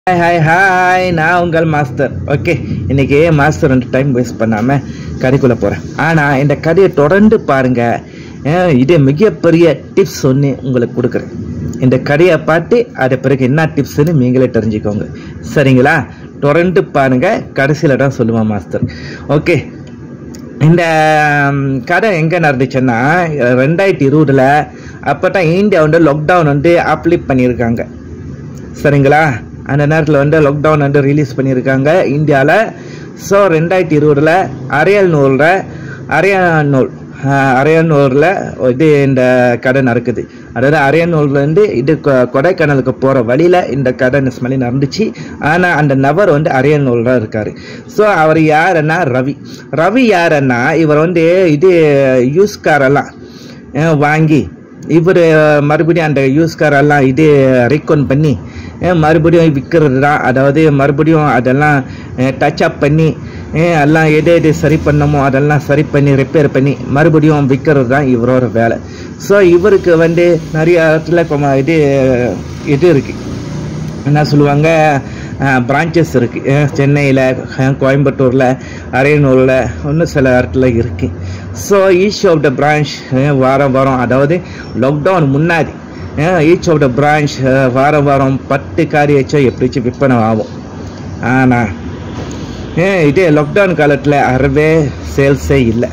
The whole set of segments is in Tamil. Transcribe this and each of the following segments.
ஹாய் ஹாய் ஹாய் நான் உங்கள் மாஸ்டர் ஓகே இன்னைக்கு மாஸ்டர் ரெண்டு டைம் வேஸ்ட் பண்ணாமல் கடைக்குள்ளே போகிறேன் ஆனால் இந்த கடையை தொடர்ந்து பாருங்க அஹ் இது மிகப்பெரிய டிப்ஸ் ஒன்று உங்களுக்கு கொடுக்குறேன் இந்த கடையை பார்த்து அது பிறகு என்ன டிப்ஸ்னு நீங்களே தெரிஞ்சுக்கோங்க சரிங்களா தொடர்ந்து பாருங்க கடைசியில் தான் சொல்லுவேன் மாஸ்டர் ஓகே இந்த ம், கதை எங்கே நடந்துச்சுன்னா ரெண்டாயிரத்தி இருபதுல அப்போ தான் இந்தியா வந்து லாக்டவுன் வந்து அப்ளை பண்ணியிருக்காங்க சரிங்களா அந்த நேரத்தில் வந்து லாக்டவுன் வந்து ரிலீஸ் பண்ணியிருக்காங்க இந்தியாவில் ஸோ ரெண்டாயிரத்தி இருபதில் அரையல் நூலில் அரையல் நூல் ஆஹ், அரையல் நூலில் இது இந்த கதை நடக்குது அதாவது அரையல் நூல்லேருந்து இது கொ- கொடைக்கானலுக்கு போகிற வழியில் இந்த கதை ஸ்மெல்லி நடந்துச்சு ஆனால் அந்த நபர் வந்து அரையல் நூல் தான் இருக்கார் ஸோ அவர் யாருன்னா ரவி ரவி யாருன்னா இவர் வந்து இது யூஸ் காரெல்லாம் அஹ், வாங்கி இவர் மறுபடியும் அந்த யூஸ் காரெல்லாம் இது ரீகோன் பண்ணி அஹ், மறுபடியும் விற்கிறது தான் அதாவது மறுபடியும் அதெல்லாம் டச் அப் பண்ணி அஹ், எல்லாம் எது எது சரி பண்ணமோ அதெல்லாம் சரி பண்ணி ரிப்பேர் பண்ணி மறுபடியும் விற்கிறது தான் இவரோட வேலை ஸோ இவருக்கு வந்து நிறைய இடத்துல கொ- இது இது இருக்குது என்ன சொல்லுவாங்க பிரான்ச்சஸ் இருக்குது சென்னையில் கோயம்புத்தூரில் அரியனூரில் இன்னும் சில இடத்துல இருக்குது so each of the branch வாரம் வாரம் அதாவது லாக்டவுன் முன்னாடி ஈச் ஆஃப் த பிரான்ச் வாரம் வாரம் பத்து காரி வச்சா எப்படிச்சும் விற்பனை ஆகும் ஆனால் இதே லாக்டவுன் காலத்தில் அறவே சேல்ஸே இல்லை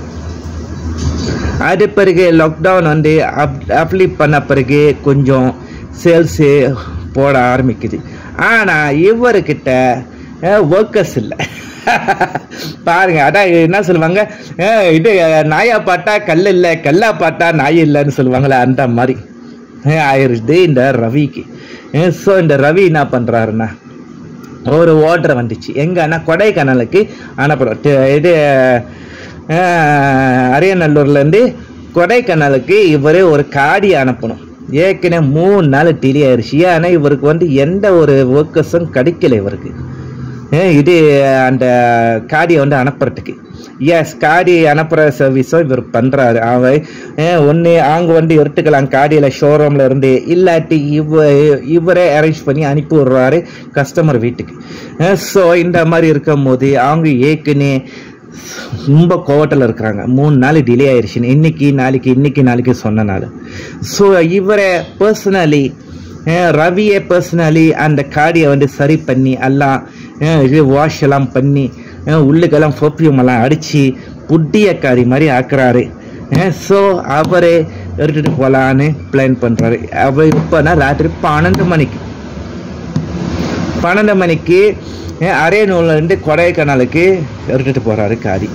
அது பிறகு லாக்டவுன் வந்து அப் அப்ளை பண்ண பிறகு கொஞ்சம் சேல்ஸு போட ஆரம்பிக்குது ஆனால் இவர்கிட்ட ஒர்க்கர்ஸ் இல்லை பாருங்க அதான் என்ன சொல்லுவாங்க அஹ் இது நாயா பாட்டா கல் இல்லை கல்லா பாட்டா நாய் இல்லைன்னு சொல்லுவாங்களே அந்த மாதிரி அஹ் ஆயிருது இந்த ரவிக்கு ஸோ இந்த ரவி என்ன பண்ணுறாருன்னா ஒரு ஓட்டர் வந்துச்சு எங்கன்னா கொடைக்கானலுக்கு அனுப்புகிறோம் டி- இது அஹ், அரியநல்லூர்லேருந்து கொடைக்கானலுக்கு இவர் ஒரு காடி அனுப்பணும் ஏற்கனவே மூணு நாள் டிலே ஆயிடுச்சு ஆனால் இவருக்கு வந்து எந்த ஒரு ஒர்க்கர்ஸும் கிடைக்கல இவருக்கு அஹ், இது அந்த காடியை வந்து அனுப்புறதுக்கு எஸ் காடி அனுப்புகிற சர்வீஸும் இவர் பண்ணுறாரு அவன் ஒன்று அவங்க வந்து எடுத்துக்கலாம் காடியில் ஷோரூமில் இருந்து இல்லாட்டி இவ இவரே அரேஞ்ச் பண்ணி அனுப்பி விடுறாரு கஸ்டமர் வீட்டுக்கு ஸோ இந்த மாதிரி இருக்கும் போது அவங்க ஏற்கனவே ரொம்ப கோவத்தில் இருக்கிறாங்க மூணு நாள் டிலே ஆயிடுச்சு இன்னைக்கு நாளைக்கு இன்னைக்கு நாளைக்கு சொன்னனால ஸோ இவரை பர்சனலி ரவியை பர்சனலி அந்த காடியை வந்து சரி பண்ணி எல்லாம் அஹ், இது வாஷ் எல்லாம் பண்ணி அஹ், உள்ளுக்கெல்லாம் பர்ஃப்யூம் எல்லாம் அடித்து புட்டிய காரி மாதிரி ஆக்குறாரு ஸோ அவரே எடுத்துகிட்டு போகலான்னு பிளான் பண்ணுறாரு அவர் இப்போனா ராத்திரி பன்னெண்டு மணிக்கு பன்னெண்டு மணிக்கு அஹ், அரையனூர்லேருந்து கொடைக்கானலுக்கு எடுத்துகிட்டு போகிறாரு காரி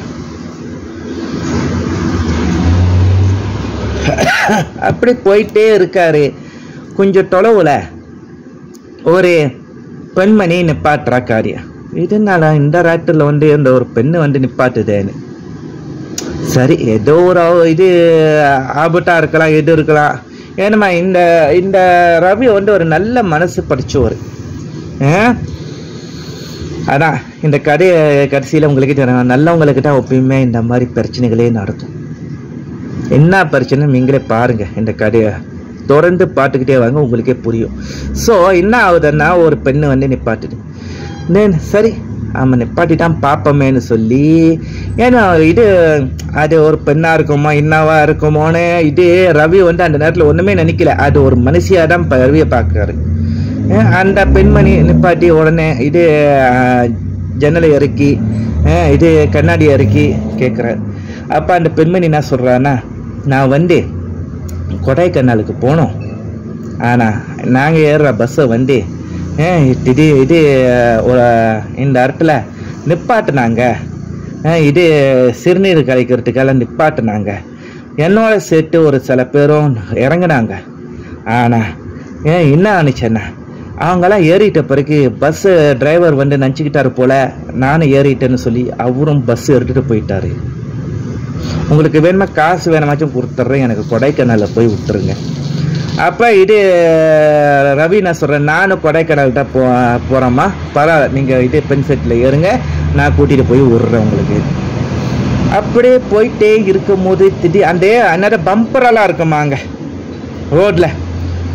அப்படி போயிட்டே இருக்காரு கொஞ்சம் தொலைவில் ஒரு பெண்மணி நிப்பாட்டுறா காரியம் இதனால இந்த ராட்டில் வந்து இந்த ஒரு பெண்ணு வந்து நிப்பாட்டுதேன்னு சரி ஏதோ ஒரு அவ- இது ஆபத்தாக இருக்கலாம் எது இருக்கலாம் ஏன்னம்மா இந்த இந்த ரவி வந்து ஒரு நல்ல மனசு படிச்சவர் ஆ? அதான் இந்த கதையை கடைசியில் உங்களுக்கு தெரியும் நல்லவங்களுக்கு தான் எப்பயுமே இந்த மாதிரி பிரச்சனைகளே நடக்கும் என்ன பிரச்சனை நீங்களே பாருங்க இந்த கதையை தொடர்ந்து பார்த்துக்கிட்டே வாங்க உங்களுக்கே புரியும் ஸோ என்ன ஆகுதுன்னா ஒரு பெண்ணு வந்து நிப்பாட்டுது தென் சரி ஆமாம் நிப்பாட்டிட்டான் பார்ப்போமேன்னு சொல்லி ஏன்னா இது அது ஒரு பெண்ணாக இருக்குமோ என்னவா இருக்குமோன்னு இது ரவி வந்து அந்த நேரத்தில் ஒன்றுமே நினைக்கல அது ஒரு மனுஷியாக தான் இப்ப ரவியை பார்க்குறாரு அந்த பெண்மணி நிப்பாட்டி உடனே இது அஹ், ஜன்னலை இறக்கி அஹ், இது கண்ணாடி இறக்கி கேட்குறாரு அப்போ அந்த பெண்மணி என்ன சொல்கிறான்னா நான் வந்து கொடைக்கானலுக்கு போனோம் ஆனால் நாங்கள் ஏறுற பஸ்ஸை வந்து அஹ், இது இது அஹ், ஒரு இந்த இடத்துல நிப்பாட்டினாங்க அஹ், இது சிறுநீர் கழிக்கிறதுக்கெல்லாம் நிப்பாட்டினாங்க என்னோட சேர்த்து ஒரு சில பேரும் இறங்குனாங்க ஆனால் ஏன் என்ன ஆனிச்சேன்னா அவங்கெல்லாம் ஏறிட்ட பிறகு பஸ்ஸு டிரைவர் வந்து நினச்சிக்கிட்டாரு போல நானும் ஏறிட்டேன்னு சொல்லி அவரும் பஸ் எடுத்துகிட்டு போயிட்டாரு உங்களுக்கு வேணுமா காசு வேணுமாச்சும் கொடுத்துட்றேன் எனக்கு கொடைக்கானலில் போய் விட்டுருங்க அப்போ இது ரவி நான் சொல்கிறேன் நானும் கொடைக்கானல் தான் போ போகிறேம்மா பரவாயில்ல நீங்கள் இது பென் செட்டில் ஏறுங்க நான் கூட்டிகிட்டு போய் விட்றேன் உங்களுக்கு அப்படியே போயிட்டே இருக்கும்போது திடீர் அந்த அந்நேரம் பம்பரெல்லாம் இருக்குமாங்க ரோட்டில்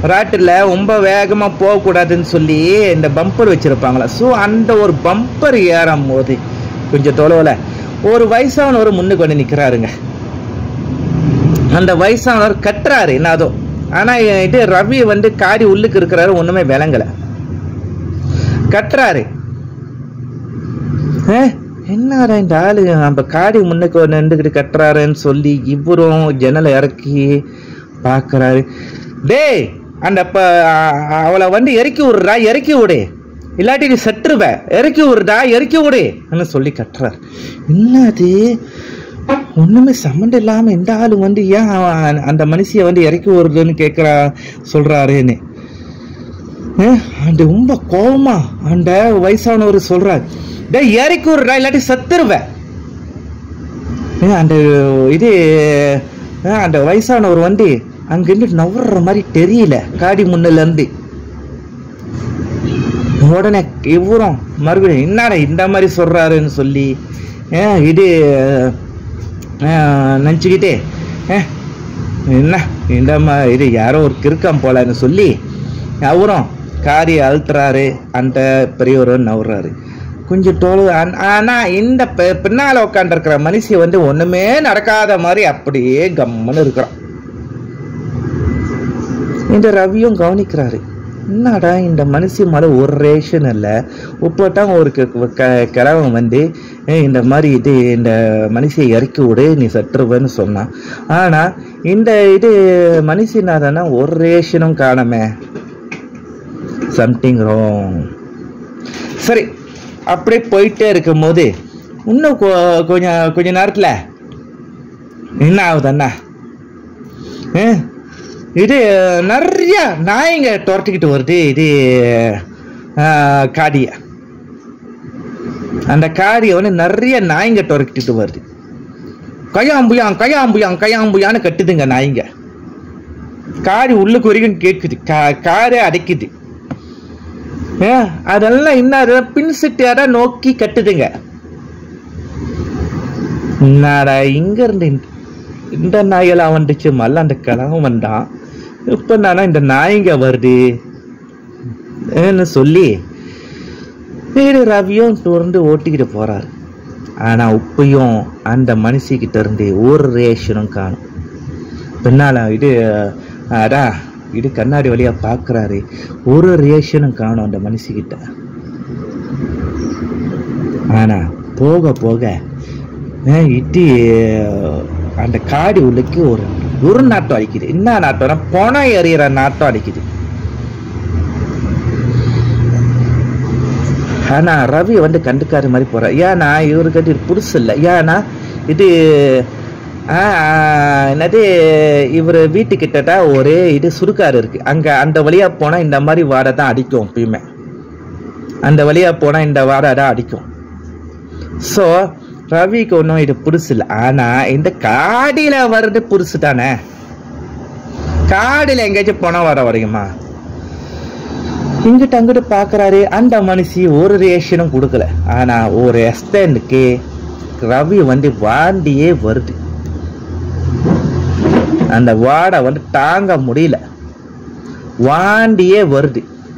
ராட்டில் ரொம்ப வேகமாக போகக்கூடாதுன்னு சொல்லி இந்த பம்பர் வச்சுருப்பாங்களா ஸோ அந்த ஒரு பம்பர் ஏறும் போது கொஞ்சம் தொலைவில் ஒரு வயசானவர் முன்னுக்கு வந்து நிற்கிறாருங்க அந்த வயசானவர் கட்டுறாரு என்னதோ ஆனால் இது ரவி வந்து காடி உள்ளுக்கு இருக்கிறாரு ஒன்றுமே விளங்கலை கட்டுறாரு ஏ, என்னடா இந்த ஆளு நம்ம காடி முன்னுக்கு வந்து நின்றுக்கிட்டு கட்டுறாருன்னு சொல்லி இவரும் ஜன்னலை இறக்கி பார்க்கறாரு டேய் அந்த ப அ- அவளை வந்து இறக்கி விடுறா இறக்கி விடு இல்லாட்டி நீ செத்துருவ இறக்கி விடுடா இறக்கி விடு சொல்லி கட்டுறாரு என்னது ஒண்ணுமே சம்மந்தம் இல்லாம இந்த ஆளு வந்து ஏன் அவன் அந்த மனுஷிய வந்து இறக்கி விடுறதுன்னு கேட்குறா சொல்றாருன்னு ஏ, அந்த ரொம்ப கோவமா அந்த வயசானவர் சொல்றாரு டேய் இறக்கி விடுறா இல்லாட்டி செத்துருவேன் ஏ, அந்த இது ஆ, அந்த வயசானவர் வந்து அங்கிருந்து நவர்ற மாதிரி தெரியல காடி முன்னில இருந்து உடனே இவரும் மறுபடியும் என்னடா இந்த மாதிரி சொல்றாருன்னு சொல்லி ஏ, இது நினச்சிக்கிட்டே என்ன இந்த மாதிரி இது யாரோ ஒரு கிறுக்கம் போலன்னு சொல்லி அவரும் காரி அழுத்துறாரு அந்த பெரியவரும் நவுறாரு கொஞ்சம் தோல் ஆனால் இந்த பெ- பின்னால உட்காந்துருக்கிற மனுஷி வந்து ஒன்றுமே நடக்காத மாதிரி அப்படியே கம்முன்னு இருக்கிறான் இந்த ரவியும் கவனிக்கிறாரு என்னடா இந்த மனுஷி மேலே ஒரு ரேஷன் இல்லை இப்போட்டாங்க ஒரு க- க- கிழவன் வந்து "ஏய், இந்த மாதிரி இது இந்த மனுஷியை இறக்கி விடு நீ சற்றுவன்னு சொன்னான் ஆனால் இந்த இது மனுஷினாதானா ஒரு ரேஷனும் காணமே சம்திங் ராங் சரி அப்படியே போயிட்டே இருக்கும்போது இன்னும் கொ- கொஞ்சம் கொஞ்ச நேரத்தில் என்ன ஆகுது அண்ணா ஆ, இது நிறைய நாய்ங்க துரத்திக்கிட்டு வருது இது ஆ, காடிய அந்த காடியை வந்து நிறைய நாய்ங்க துரத்திக்கிட்டு வருது கையாம்புயான் கையாம்புயான் கையாம்புயான்னு கட்டுதுங்க நாய்ங்க காடி உள்ளுக்கு வரைக்கும் கேட்குது கா காரே அடைக்குது ஏ, அதெல்லாம் இன்னும் பின் சிட்டியார நோக்கி கட்டுதுங்க என்னடா இங்க இருந்து இந்த- இந்த நாயெல்லாம் வந்துச்சு மல்ல அந்த கிழவன் வந்தான் இப்ப நானா இந்த நாய்ங்க வருது ஏன்னு சொல்லி வீடு ரவியும் தொடர்ந்து ஓட்டிக்கிட்டு போறாரு ஆனா உப்பையும் அந்த மனுஷிக்கிட்ட இருந்து ஒரு ரேஷனும் காணும் பின்னால இது அடா இது கண்ணாடி வழியா பார்க்கறாரு ஒரு ரியாக்ஷனும் காணும் அந்த மனுஷிக்கிட்ட ஆனா போக போக அஹ், இடி அஹ், அந்த காடி உள்ளுக்கு ஒரு ஒரு நாட்டம் அடிக்குது என்ன நாட்டம்னா பணம் எறிகிற நாட்டம் அடிக்குது ஆனா ரவி வந்து கண்டுக்காத மாதிரி போறார் ஏன்னா இவருக்கு வந்து இது புதுசு இல்லை ஏன்னா இது ஆ, ஆ, என்னது இவர் வீட்டுக்கிட்ட ஒரு இது சுருக்காரு இருக்கு அங்க அந்த வழியா போனா இந்த மாதிரி வாடை தான் அடிக்கும் எப்பயுமே அந்த வழியா போனா இந்த வாடை தான் அடிக்கும் ஸோ ரவிக்கு ஒன்றும் இது புதுசு இல்லை ஆனா இந்த காடியில வர்றது புதுசு தானே காடியில எங்கேயாச்சும் போனா வர வரைக்குமா இங்கிட்ட அங்கிட்டு பார்க்கறாரு அந்த மனுஷி ஒரு ரியாக்ஷனும் கொடுக்கல ஆனா ஒரு எஸ்டனுக்கு ரவி வந்து வாண்டியே வருது அந்த வாடை வந்து தாங்க முடியல வாண்டியே வருது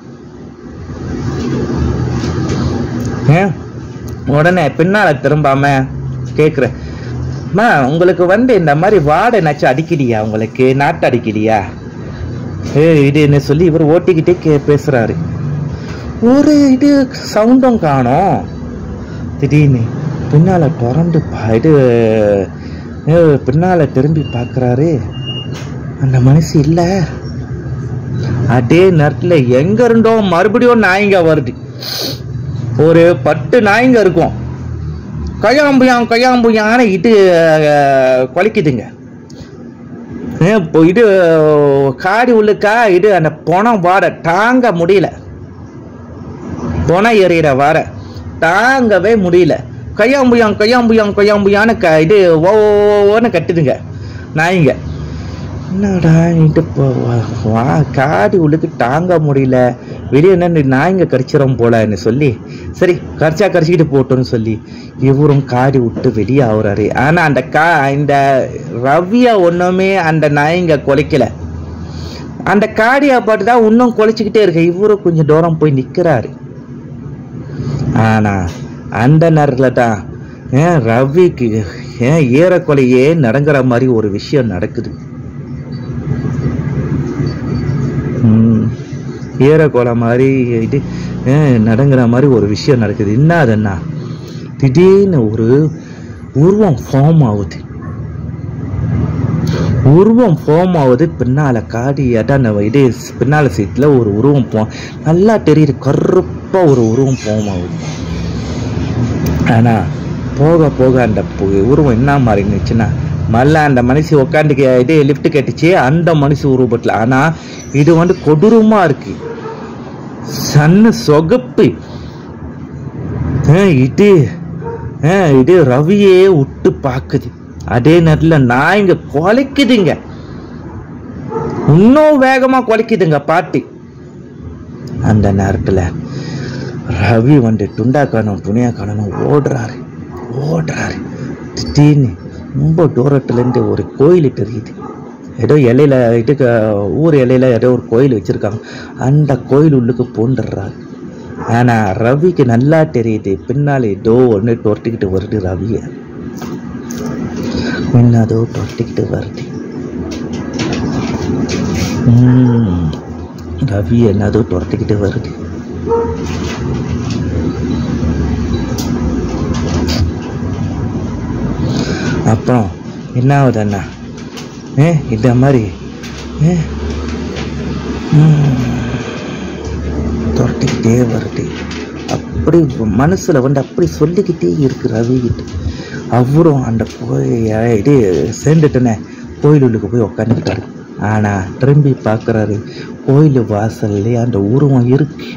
ஏ, உடனே பின்னால திரும்பாம கேக்குறேன் அம்மா உங்களுக்கு வந்து இந்த மாதிரி வாடை என்னாச்சும் அடிக்கலையா உங்களுக்கு நாட்டு அடிக்கலையா ஏ இது என்ன சொல்லி இவர் ஓட்டிக்கிட்டே கே பேசுறாரு ஒரு இது சவுண்டும் காணோம் திடீர்னு பின்னால திறந்து பா இது ஏ, பின்னால திரும்பி பார்க்கறாரு அந்த மனுஷி இல்ல அதே நேரத்துல எங்க இருந்தோ மறுபடியும் நாய்ங்க வருது ஒரு பத்து நாய்ங்க இருக்கும் கையாம்புயான் கையாம்புயான்னு இது அஹ், கொலைக்குதுங்க ஏ, இப்போ இது காடி உள்ளுக்கா இது அந்த பணம் வாட தாங்க முடியல பணம் எறிகிற வார தாங்கவே முடியல கையாம்புயான் கையாம்புயான் கையாம்புயான்னு க இது ஓன்னு கட்டுதுங்க நாய்ங்க என்னடா இது இப்போ வா- வா காடி உள்ளுக்கு தாங்க முடியல வெளியே என்ன நாய்ங்க கடிச்சிடும் போலன்னு சொல்லி சரி கடிச்சா கடிச்சிக்கிட்டு போட்டோன்னு சொல்லி இவரும் காடி விட்டு வெளியே ஆகுறாரு ஆனா அந்த கா இந்த ரவியா ஒண்ணுமே அந்த நாய்ங்க குலைக்கல அந்த காடியை பாட்டு தான் இன்னும் குலைச்சிக்கிட்டே இருக்கு இவரும் கொஞ்சம் தூரம் போய் நிற்கிறாரு ஆனா அந்த நேரத்தில் தான் ஏன் ரவிக்கு ஏன் ஈரக்கொலையே நடங்கிற மாதிரி ஒரு விஷயம் நடக்குது ம், ஈரக்கொலை மாதிரி இது ஏன் நடங்கிற மாதிரி ஒரு விஷயம் நடக்குது என்ன அதுன்னா திடீர்னு ஒரு உருவம் ஃபார்ம் ஆகுது உருவம் ஃபார்ம் ஆகுது பின்னால காடி அதான் இது பின்னால சீட்டில் ஒரு உருவம் போ நல்லா தெரியுது கருப்பா ஒரு உருவம் ஃபார்ம் ஆகுது ஆனா போக போக அந்த பு- உருவம் என்ன மாறினுச்சுன்னா மல்ல அந்த மனுஷி உட்காந்து இது லிஃப்ட் கட்டுச்சு அந்த மனுஷி உருவப்பட்டல ஆனா இது வந்து கொடூரமா இருக்கு சன்னு சொகப்பு ஆ, இது ஆ, இது ரவியே விட்டு பாக்குது அதே நேரத்தில் நாய்ங்க குலைக்குதுங்க இன்னும் வேகமா குலைக்குதுங்க பாட்டி அந்த நேரத்துல ரவி வந்து துண்டா காணும் துணியா காணும் ஓடுறாரு ஓடுறாரு திடீர்னு ரொம்ப தூரத்துலேருந்து ஒரு கோயில் தெரியுது ஏதோ இலையில இதுக்கு ஊர் இலையில ஏதோ ஒரு கோயில் வச்சிருக்காங்க அந்த கோயில் உள்ளுக்கு பூண்டுடுறாரு ஆனா ரவிக்கு நல்லா தெரியுது பின்னால ஏதோ ஒன்று தொட்டிக்கிட்டு வருது ரவியை என்னதோ தொட்டிக்கிட்டு வருது ம், ரவி என்னதோ துரத்திக்கிட்டு வருது அப்புறம் என்ன ஆகுது அண்ணா ஏ இந்த மாதிரி ஏ ம், துரத்திக்கிட்டே வருது அப்படி மனசுல வந்து அப்படி சொல்லிக்கிட்டே இருக்கு ரவி கிட்ட அவரும் அந்த போய் இது சேர்ந்துட்டனே கோயிலுக்கு போய் உக்காந்துக்கிட்டாரு ஆனா திரும்பி பார்க்கறாரு கோயில் வாசல்லே அந்த உருவம் இருக்கு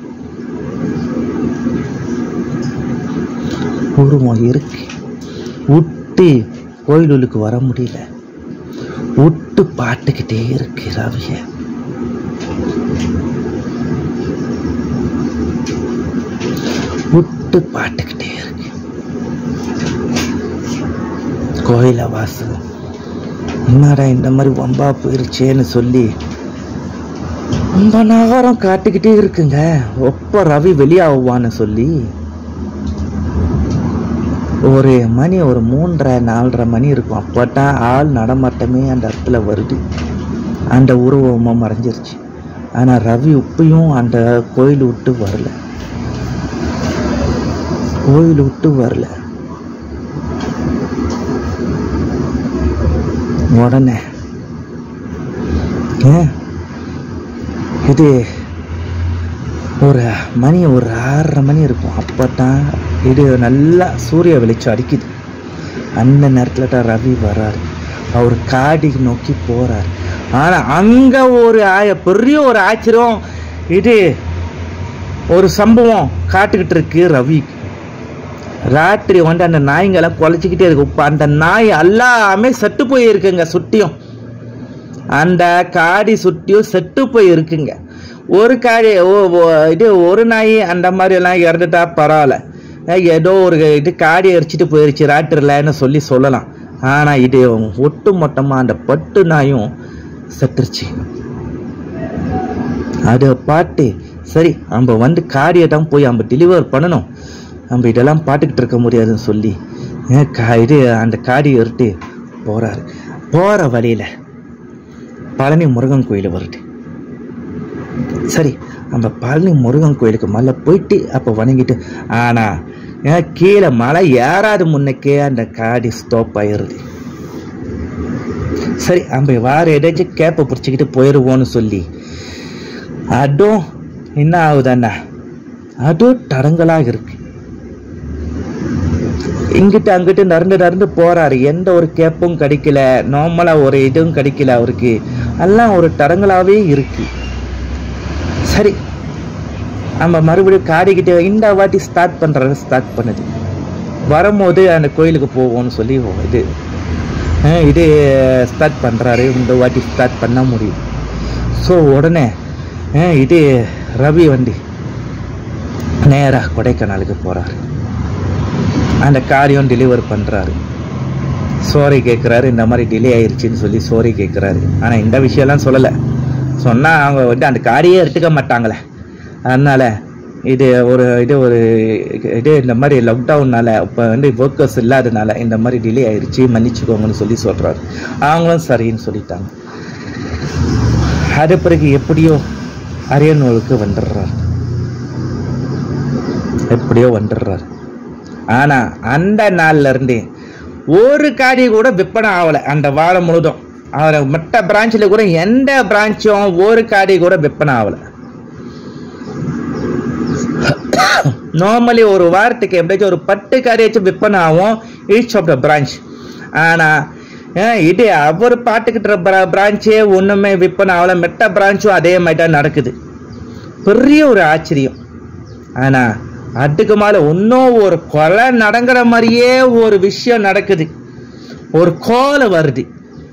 உருவம் இருக்கு விட்டு கோயிலுக்கு வர முடியல விட்டு பாட்டுக்கிட்டே இருக்கு ரவிய விட்டு பாட்டுக்கிட்டே இருக்கு கோயில வாசல் என்னடா இந்த மாதிரி வம்பா போயிருச்சேன்னு சொல்லி ரொம்ப நேரம் காட்டிக்கிட்டே இருக்குங்க ஒப்ப ரவி வெளியாகுவான்னு சொல்லி ஒரு மணி ஒரு மூன்றரை நாலரை மணி இருக்கும் அப்போதான் ஆள் நடமாட்டமே அந்த இடத்துல வருது அந்த உருவமாக மறைஞ்சிருச்சு ஆனால் ரவி இப்பயும் அந்த கோயில் விட்டு வரல கோயில் விட்டு வரல உடனே ஏன் இது ஒரு மணி ஒரு ஆறரை மணி இருக்கும் அப்போ தான் இது நல்லா சூரிய வெளிச்சம் அடிக்குது அந்த நேரத்தில் தான் ரவி வர்றாரு அவர் காடி நோக்கி போறாரு ஆனால் அங்கே ஒரு ஆய பெரிய ஒரு ஆச்சரியம் இது ஒரு சம்பவம் காட்டுக்கிட்டு இருக்கு ரவி ராத்திரி வந்து அந்த நாய்ங்கெல்லாம் குலைச்சிக்கிட்டே இருக்கு இப்போ அந்த நாய் எல்லாமே செத்து போயிருக்குங்க சுட்டியும் அந்த காடி சுட்டியும் செத்து போய் இருக்குங்க ஒரு காடி ஓ ஓ, இது ஒரு நாய் அந்த மாதிரி எல்லாம் இறந்துட்டா பரவாயில்ல அஹ் ஏதோ ஒரு இது காடி எரிச்சிட்டு போயிருச்சு ராத்திரிலன்னு சொல்லி சொல்லலாம் ஆனா இது ஒட்டு மொத்தமா அந்த பட்டு நாயும் செத்துருச்சு அதை பார்த்து சரி நம்ம வந்து காடியை தான் போய் நம்ம டெலிவர் பண்ணணும் நம்ம இதெல்லாம் பார்த்துக்கிட்டு இருக்க முடியாதுன்னு சொல்லி அஹ் கா இது அந்த காடி எடுத்து போறாரு போற வழியில பழனி முருகன் கோயில் வருது சரி நம்ம பழனி முருகன் கோயிலுக்கு மேலே போயிட்டு அப்போ வணங்கிட்டு ஆனா ஏன் கீழே மலை ஏறாது முன்னுக்கே அந்த காடி ஸ்டாப் ஆயிருது சரி நம்ம வேற ஏதாச்சும் கேப்பை பிடிச்சிக்கிட்டு போயிடுவோன்னு சொல்லி அதுவும் என்ன ஆகுதுண்ணா அதுவும் தடங்களாக இருக்கு இங்கிட்டு அங்கிட்டு நடந்து நடந்து போறாரு எந்த ஒரு கேப்பும் கிடைக்கல நார்மலா ஒரு இதுவும் கிடைக்கல அவருக்கு எல்லாம் ஒரு தடங்களாவே இருக்கு சரி நம்ம மறுபடியும் காடிக்கிட்ட இந்த வாட்டி ஸ்டார்ட் பண்றது ஸ்டார்ட் பண்ணுது வரும்போது அந்த கோயிலுக்கு போவோம்னு சொல்லி இது அஹ் இது ஸ்டார்ட் பண்றாரு இந்த வாட்டி ஸ்டார்ட் பண்ண முடியும் ஸோ உடனே அஹ் இது ரவி வண்டி நேரா கொடைக்கானலுக்கு போறாரு அந்த காரியம் டெலிவர் பண்றாரு சாரி கேட்குறாரு இந்த மாதிரி டிலே ஆயிருச்சுன்னு சொல்லி சாரி கேட்குறாரு ஆனால் இந்த விஷயம்லாம் சொல்லலை சொன்னால் அவங்க வந்து அந்த காரியே எடுத்துக்க மாட்டாங்களே அதனால் இது ஒரு இது ஒரு இது இந்த மாதிரி லாக்டவுன்னால இப்போ வந்து ஒர்க்கர்ஸ் இல்லாதனால இந்த மாதிரி டிலே ஆயிடுச்சு மன்னிச்சுக்கோங்கன்னு சொல்லி சொல்கிறாரு அவங்களும் சரின்னு சொல்லிட்டாங்க அது பிறகு எப்படியோ அரியனூருக்கு வந்துடுறாரு எப்படியோ வந்துடுறாரு ஆனா அந்த நாள்ல இருந்து ஒரு காடி கூட விற்பனை ஆகலை அந்த வாரம் முழுதும் அவரை மற்ற பிரான்ச்சில் கூட எந்த பிரான்ச்சும் ஒரு காடி கூட விற்பனை ஆகலை நார்மலி ஒரு வாரத்துக்கு எப்படியாச்சும் ஒரு பத்து காரியாச்சும் விற்பனை ஆகும் ஈச் ஆஃப் த பிரான்ச் ஆனால் இது அவர் பாட்டுக்கிட்ட பிரான்ச்சே ஒன்றுமே விற்பனை ஆகல மெட்ட பிரான்ச்சும் அதே மாதிரி தான் நடக்குது பெரிய ஒரு ஆச்சரியம் ஆனால் அதுக்கு மேலே இன்னும் ஒரு கொலை நடங்கிற மாதிரியே ஒரு விஷயம் நடக்குது ஒரு கோலை வருது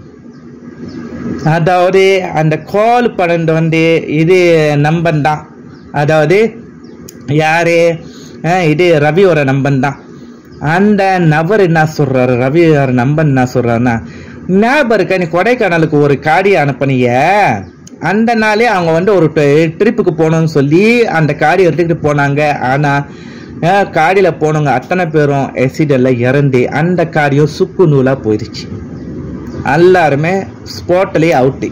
அதாவது அந்த கோல் பன்னெண்டு வந்து இது நம்பன் தான் அதாவது யாரு அஹ் இது ரவியோட நம்பன் தான் அந்த நபர் என்ன சொல்றாரு ரவியோட நம்பன் என்ன சொல்றாருன்னா ஞாபகம் இருக்கா நீ கொடைக்கானலுக்கு ஒரு காடி அனுப்பினிய அந்த நாளே அவங்க வந்து ஒரு ட்ரிப்புக்கு போகணும்னு சொல்லி அந்த காடி எடுத்துக்கிட்டு போனாங்க ஆனால் காடியில் போனவங்க அத்தனை பேரும் எசிடெல்லாம் இறந்து அந்த காடியும் சுக்கு நூலாக போயிடுச்சு எல்லாருமே ஸ்பாட்லேயே அவுட்டு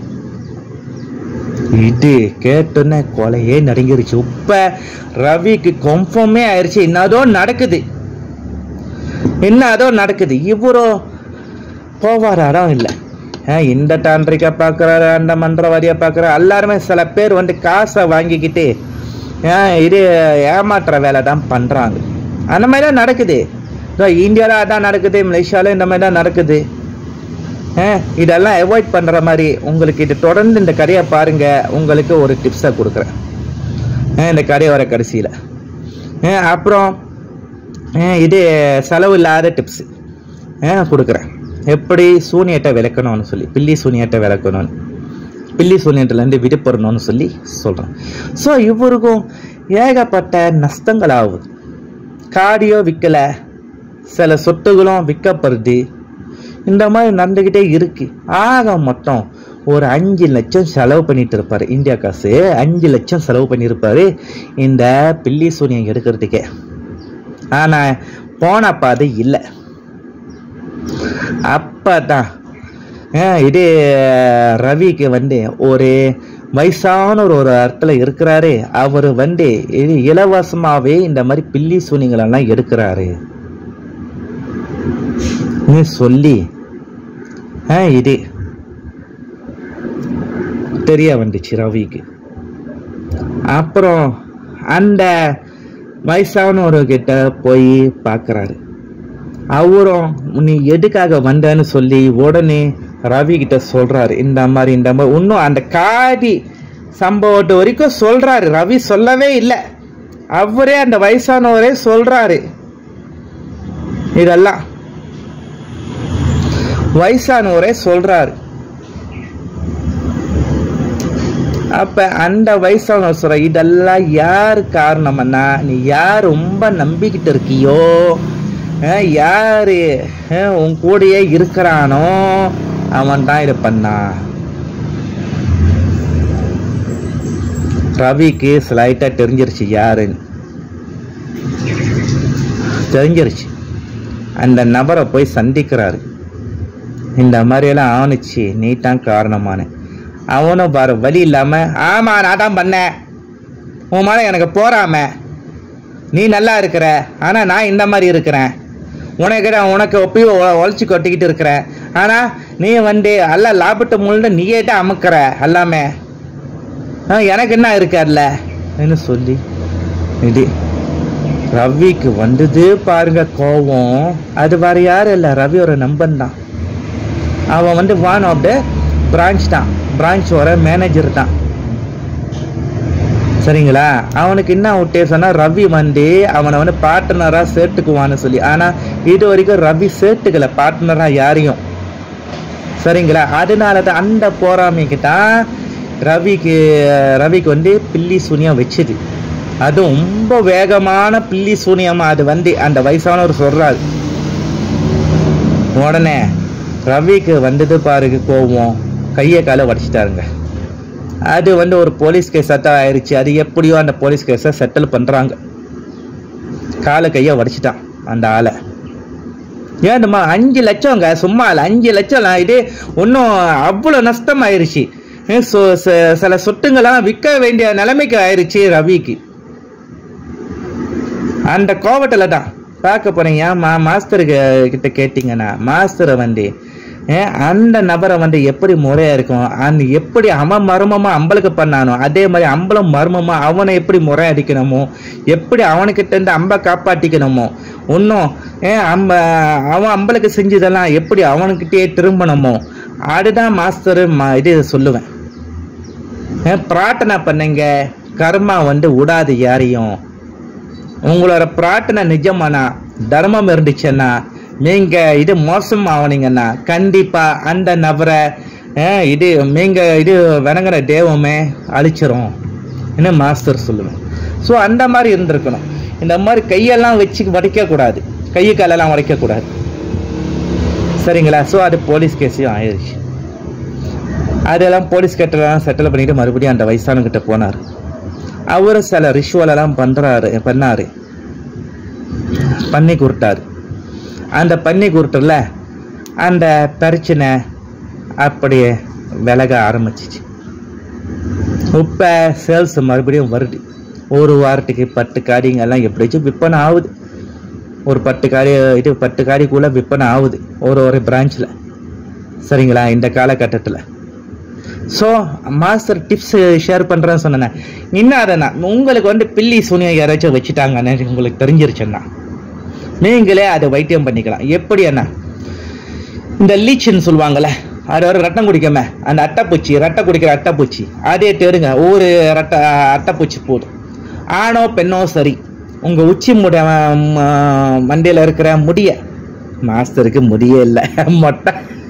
இது கேட்டோன்னே கொலையே நடுங்கிருச்சு இப்ப ரவிக்கு கன்ஃபார்மே ஆயிடுச்சு என்னதோ நடக்குது என்ன அதோ நடக்குது இவரோ போவாராடம் இல்லை இந்த தாந்திரிக்கா பார்க்குறாரு அந்த மந்திரவாதியை பார்க்குறாரு எல்லாருமே சில பேர் வந்து காசை வாங்கிக்கிட்டு ஆஹ் இது ஏமாற்றுற வேலை தான் பண்ணுறாங்க அந்த மாதிரி தான் நடக்குது இந்தியாவில் அதான் நடக்குது மலேசியாவில் இந்த மாதிரி தான் நடக்குது ஆஹ் இதெல்லாம் அவாய்ட் பண்ணுற மாதிரி உங்களுக்கு இது தொடர்ந்து இந்த கதையை பாருங்க உங்களுக்கு ஒரு டிப்ஸை கொடுக்குறேன் ஆஹ் இந்த கதை வர கடைசியில் அப்புறம் ஆஹ் இது செலவு இல்லாத டிப்ஸ் கொடுக்குறேன் எப்படி சூனியத்தை விளக்கணும்னு சொல்லி பில்லி சூனியத்தை விளக்கணும்னு பில்லி சூனியத்துலேருந்து விடுபடணும்னு சொல்லி சொல்கிறேன் ஸோ இவருக்கும் ஏகப்பட்ட நஷ்டங்கள் ஆகுது காடியோ விற்கலை சில சொத்துகளும் விற்கப்படுது இந்த மாதிரி நடந்துக்கிட்டே இருக்கு ஆக மொத்தம் ஒரு அஞ்சு லட்சம் செலவு பண்ணிட்டு இருப்பாரு இந்தியா காசு அஞ்சு லட்சம் செலவு பண்ணியிருப்பாரு இந்த பில்லி சூனியம் எடுக்கிறதுக்கே ஆனா போன பாதை இல்லை அப்பதான் ஆஹ் இது ரவிக்கு வந்து ஒரு வயசானவர் ஒரு இடத்துல இருக்கிறாரு அவர் வந்து இது இலவசமாவே இந்த மாதிரி பில்லி சூனியங்களெல்லாம் எடுக்கிறாரு ன்னு சொல்லி ஆ இது தெரிய வந்துச்சு ரவிக்கு அப்புறம் அந்த வயசானவர்கிட்ட போய் பார்க்குறாரு அவரும் நீ எதுக்காக வந்தேன்னு சொல்லி உடனே ரவி கிட்ட சொல்றாரு இந்த மாதிரி இந்த மாதிரி இன்னும் அந்த காடி சம்பவத்து வரைக்கும் சொல்றாரு ரவி சொல்லவே இல்லை அவரே அந்த வயசானவரே சொல்றாரு இதெல்லாம் வயசானவரே சொல்றாரு அப்ப அந்த வயசானவர் சொல்ற இதெல்லாம் யார் காரணம்னா நீ யார் ரொம்ப நம்பிக்கிட்டு இருக்கியோ அஹ் யாரு அஹ் உன் கூடயே இருக்கிறானோ அவன் தான் இதை பண்ணான் ரவிக்கு ஸ்லைட்டா தெரிஞ்சிருச்சு யாருன்னு தெரிஞ்சிருச்சு அந்த நபரை போய் சந்திக்கிறாரு இந்த மாதிரியெல்லாம் ஆணுச்சு நீ தான் காரணமான அவனும் பாரு வழி இல்லாம ஆமா நான் தான் பண்ணேன் உன் மேல எனக்கு போறாம நீ நல்லா இருக்கிற ஆனா நான் இந்த மாதிரி இருக்கிறேன் உனக்கு நான் உனக்கு ஒப்பையும் உழைச்சி கொட்டிக்கிட்டு இருக்கிறேன் ஆனா நீ வந்து அல்ல லாபத்தை முழுந்த நீயே தான் அமுக்கிற எல்லாமே ஆ, எனக்கு என்ன இருக்கார்ல என்ன சொல்லி இது ரவிக்கு வந்தது பாருங்க கோவம் அது வேற யாரும் இல்லை ரவியோட நம்பன் தான் அவன் வந்து ஒன் ஆஃப் த பிரான்ச் தான் பிரான்ச்சோட மேனேஜர் தான் சரிங்களா அவனுக்கு என்ன உத்தேசம்னா ரவி வந்து அவனை வந்து பார்ட்னராக சேர்த்துக்குவான்னு சொல்லி ஆனால் இது வரைக்கும் ரவி சேர்த்துக்கல பார்ட்னராக யாரையும் சரிங்களா அதனால தான் அந்த போராமைக்கு தான் ரவிக்கு ரவிக்கு வந்து பில்லி சூனியம் வச்சுது அது ரொம்ப வேகமான பில்லி சூனியமா அது வந்து அந்த வயசானவர் சொல்றாரு உடனே ரவிக்கு வந்தது பாருங்க கோவம் கையை காலை உடச்சிட்டாருங்க அது வந்து ஒரு போலீஸ் கேஸாக தான் ஆயிடுச்சு அது எப்படியோ அந்த போலீஸ் கேஸை செட்டில் பண்ணுறாங்க காலை கையை வடிச்சிட்டான் அந்த ஆளை ஏன்மா அஞ்சு லட்சங்க சும்மா இல்லை அஞ்சு லட்சம் இது ஒன்றும் அவ்வளோ நஷ்டம் ஆயிருச்சு ஏ, சொ- ச- சில சொட்டுங்களாம் விற்க வேண்டிய நிலைமைக்கு ஆயிருச்சு ரவிக்கு அந்த கோவத்தில் தான் பார்க்க போறீங்க ஏம்மா மாஸ்டருக்கு கிட்ட கேட்டிங்கன்னா மாஸ்டரை வந்து ஏ, அந்த நபரை வந்து எப்படி முறையா இருக்கும் அந்த எப்படி அவன் மர்மமா அம்பளுக்கு பண்ணானோ அதே மாதிரி அம்பலம் மர்மமா அவனை எப்படி முறை அடிக்கணுமோ எப்படி அவனுக்கிட்ட இருந்து அம்ப காப்பாற்றிக்கணுமோ இன்னும் ஏன் அம்ப அவன் அம்பளுக்கு செஞ்சதெல்லாம் எப்படி அவனுக்கிட்டே திரும்பணுமோ அதுதான் மாஸ்டர் இது சொல்லுவேன் ஏன் பிரார்த்தனை பண்ணுங்க கர்மா வந்து விடாது யாரையும் உங்களோட பிரார்த்தனை நிஜமானா தர்மம் இருந்துச்சுன்னா நீங்க இது மோசம் ஆவனீங்கன்னா கண்டிப்பா அந்த நபரை அஹ், இது நீங்க இது வணங்குற தெய்வமே அழிச்சிரும் என்ன மாஸ்டர் சொல்லுவேன் ஸோ அந்த மாதிரி இருந்திருக்கணும் இந்த மாதிரி கையெல்லாம் வச்சு வடிக்க கூடாது கை காலெல்லாம் வளைக்க கூடாது சரிங்களா ஸோ அது போலீஸ் கேஸையும் ஆயிடுச்சு அதெல்லாம் போலீஸ் கட்டெல்லாம் செட்டில் பண்ணிட்டு மறுபடியும் அந்த வயசானகிட்ட போனார் அவர் சில ரிச்சுவலெல்லாம் பண்ணுறாரு பண்ணாரு பண்ணி கொடுத்தாரு அந்த பண்ணி கொடுத்துல அந்த பிரச்சனை அப்படியே விலக ஆரம்பிச்சிச்சு இப்போ சேல்ஸ் மறுபடியும் வருது ஒரு வாரத்துக்கு பத்து காடிங்கெல்லாம் எப்படியாச்சும் விற்பனை ஆகுது ஒரு பத்து காடி இது பத்து காடிக்குள்ளே விற்பனை ஆகுது ஒரு ஒரு பிரான்ச்சில் சரிங்களா இந்த காலகட்டத்தில் ஸோ மாஸ்டர் டிப்ஸ் ஷேர் பண்ணுறேன்னு சொன்னேன் இன்னும் அதை நான் உங்களுக்கு வந்து பில்லி சூனியம் யாராச்சும் வச்சுட்டாங்கன்னு உங்களுக்கு தெரிஞ்சிருச்சுன்னா நீங்களே அதை வைத்தியம் பண்ணிக்கலாம் எப்படி என்ன இந்த லீச்சுன்னு சொல்லுவாங்கல்ல அது ஒரு ரத்தம் குடிக்காம அந்த அட்டைப்பூச்சி ரட்டை குடிக்கிற அட்டைப்பூச்சி அதே தேடுங்க ஒரு ரட்டை அட்டைப்பூச்சி போதும் ஆணோ பெண்ணோ சரி உங்க உச்சி முடி மண்டையில் இருக்கிற முடிய மாஸ்டருக்கு முடியே இல்லை மொட்டை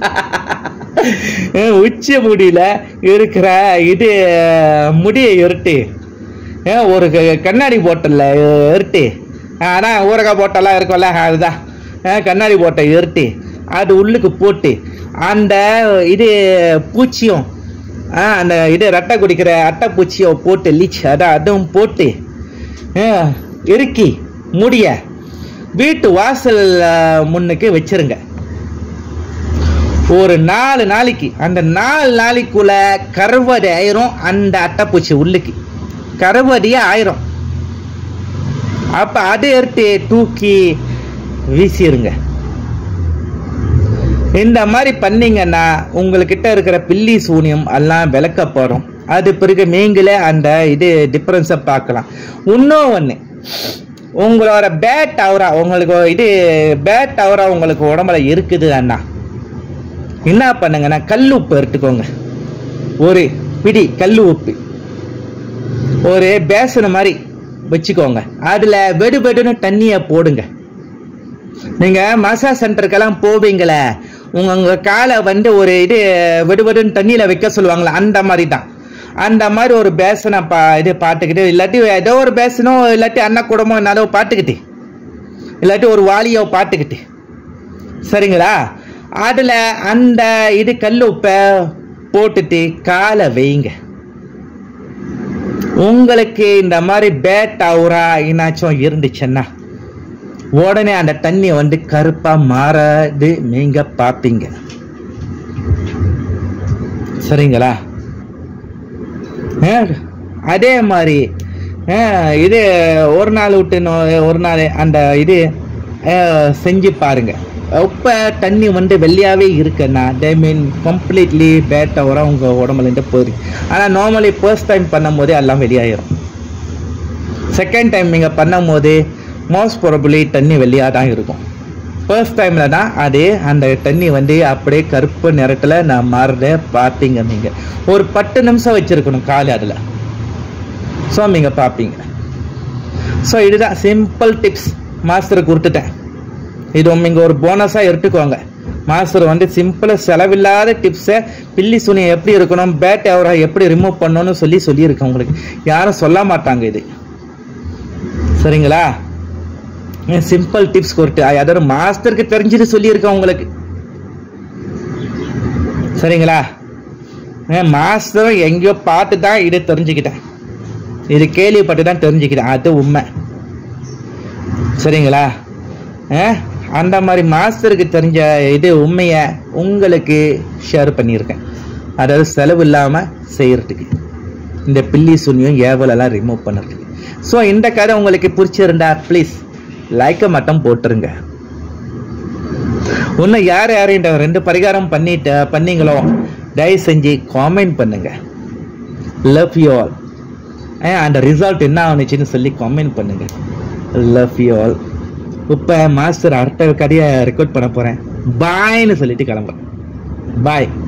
உச்சி முடியில இருக்கிற இது முடியை இருட்டு ஏன் ஒரு க- கண்ணாடி போட்டல இருட்டு ஆனால் ஊரகாய் போட்டெல்லாம் இருக்கும்ல அதுதான் அஹ் கண்ணாடி போட்டை இருட்டு அது உள்ளுக்கு போட்டு அந்த இது பூச்சியும் ஆ, அந்த இது ரட்டை குடிக்கிற அட்டை பூச்சியை போட்டு லீச் அதான் அதுவும் போட்டு அஹ், இறுக்கி முடிய வீட்டு வாசல் அஹ், முன்னுக்கு வச்சிருங்க ஒரு நாலு நாளைக்கு அந்த நாலு நாளைக்குள்ள கருவடி ஆயிரும் அந்த அட்டைப்பூச்சி உள்ளுக்கு கருவடியே ஆயிரும் அப்ப அதை எடுத்து தூக்கி வீசிருங்க இந்த மாதிரி பண்ணீங்கன்னா உங்ககிட்ட இருக்கிற பில்லி சூனியம் எல்லாம் விளக்கப்படும் அது பிறகு நீங்களே அந்த இது டிஃப்ரென்ஸை பார்க்கலாம் இன்னும் ஒன்று உங்களோட பேட் அவரா உங்களுக்கு இது பேட் அவரா உங்களுக்கு உடம்புல இருக்குது அண்ணா என்ன பண்ணுங்கன்னா கல் உப்பு எடுத்துக்கோங்க ஒரு பிடி கல் உப்பு ஒரு பேசன மாதிரி வச்சுக்கோங்க அதில் வெடு வெடுன்னு தண்ணியை போடுங்க நீங்க மசாஜ் சென்டருக்கெல்லாம் போவீங்களே உங்க உங்க காலை வந்து ஒரு இது வெடுவெடுன்னு தண்ணியில வைக்க சொல்லுவாங்களே அந்த மாதிரி தான் அந்த மாதிரி ஒரு பேசனை பா இது பாட்டுக்கிட்டு இல்லாட்டி ஏதோ ஒரு பேசனோ இல்லாட்டி அண்ணா கூடமோ என்னதோ பாட்டுக்கிட்டு இல்லாட்டி ஒரு வாளியோ பாட்டுக்கிட்டு சரிங்களா அதுல அந்த இது கல் உப்பை போட்டுட்டு காலை வைங்க உங்களுக்கு இந்த மாதிரி பேட் அவுரா என்னாச்சும் இருந்துச்சுன்னா உடனே அந்த தண்ணி வந்து கருப்பா மாறாது நீங்க பார்ப்பீங்க சரிங்களா ஆ, அதே மாதிரி ஆ, இது ஒரு நாள் விட்டு இன்னொ- ஒரு நாள் அந்த இது ஆ, செஞ்சு பாருங்க உப்ப தண்ணி வந்து வெள்ளையாவே இருக்குன்னா தே மீன் கம்ப்ளீட்லி பேட் வர உங்க உடம்புல இருந்து போயிருக்கு ஆனால் நார்மலி ஃபர்ஸ்ட் டைம் பண்ணும்போது எல்லாம் வெளியாயிரும் செகண்ட் டைம் நீங்கள் பண்ணும்போது மோஸ்ட் ப்ராபபிளி தண்ணி வெளியாக தான் இருக்கும் ஃபர்ஸ்ட் டைமில் தான் அது அந்த தண்ணி வந்து அப்படியே கருப்பு நிறத்தில் நான் மாறுறத பார்ப்பீங்க நீங்கள் ஒரு பத்து நிமிஷம் வச்சுருக்கணும் காலு அதில் ஸோ நீங்கள் பார்ப்பீங்க ஸோ இதுதான் சிம்பிள் டிப்ஸ் மாஸ்டருக்கு கொடுத்துட்டேன் இது நீங்கள் ஒரு போனஸாக எடுத்துக்கோங்க மாஸ்டர் வந்து சிம்பிளாக செலவில்லாத டிப்ஸை பில்லி சுனியை எப்படி இருக்கணும் பேட் அவரை எப்படி ரிமூவ் பண்ணணும்னு சொல்லி சொல்லியிருக்கேன் உங்களுக்கு யாரும் சொல்ல மாட்டாங்க இது சரிங்களா சிம்பிள் டிப்ஸ் கொடுத்து அதாவது மாஸ்டருக்கு தெரிஞ்சுட்டு சொல்லியிருக்கேன் உங்களுக்கு சரிங்களா மாஸ்டரும் எங்கேயோ பார்த்து தான் இது தெரிஞ்சுக்கிட்டேன் இது கேள்விப்பட்டு தான் தெரிஞ்சுக்கிட்டேன் அது உண்மை சரிங்களா அஹ், அந்த மாதிரி மாஸ்டருக்கு தெரிஞ்ச இது உண்மையை உங்களுக்கு ஷேர் பண்ணியிருக்கேன் அதாவது செலவு இல்லாமல் செய்யறதுக்கு இந்த பில்லி சுனியும் ஏவலெல்லாம் ரிமூவ் பண்ணுறதுக்கு ஸோ இந்த கதை உங்களுக்கு பிடிச்சிருந்தா ப்ளீஸ் லைக்கை மட்டும் போட்டுருங்க இன்னும் யார் யார் இந்த ரெண்டு பரிகாரம் பண்ணிட்டு பண்ணீங்களோ தயவு செஞ்சு காமெண்ட் பண்ணுங்க லவ் யூ ஆல் அந்த ரிசல்ட் என்ன ஆனிச்சுன்னு சொல்லி காமெண்ட் பண்ணுங்க லவ் யூ ஆல் இப்போ மாஸ்டர் அடுத்த கதையை ரெக்கார்ட் பண்ண போகிறேன் பாய்னு சொல்லிட்டு கிளம்புறேன் பாய்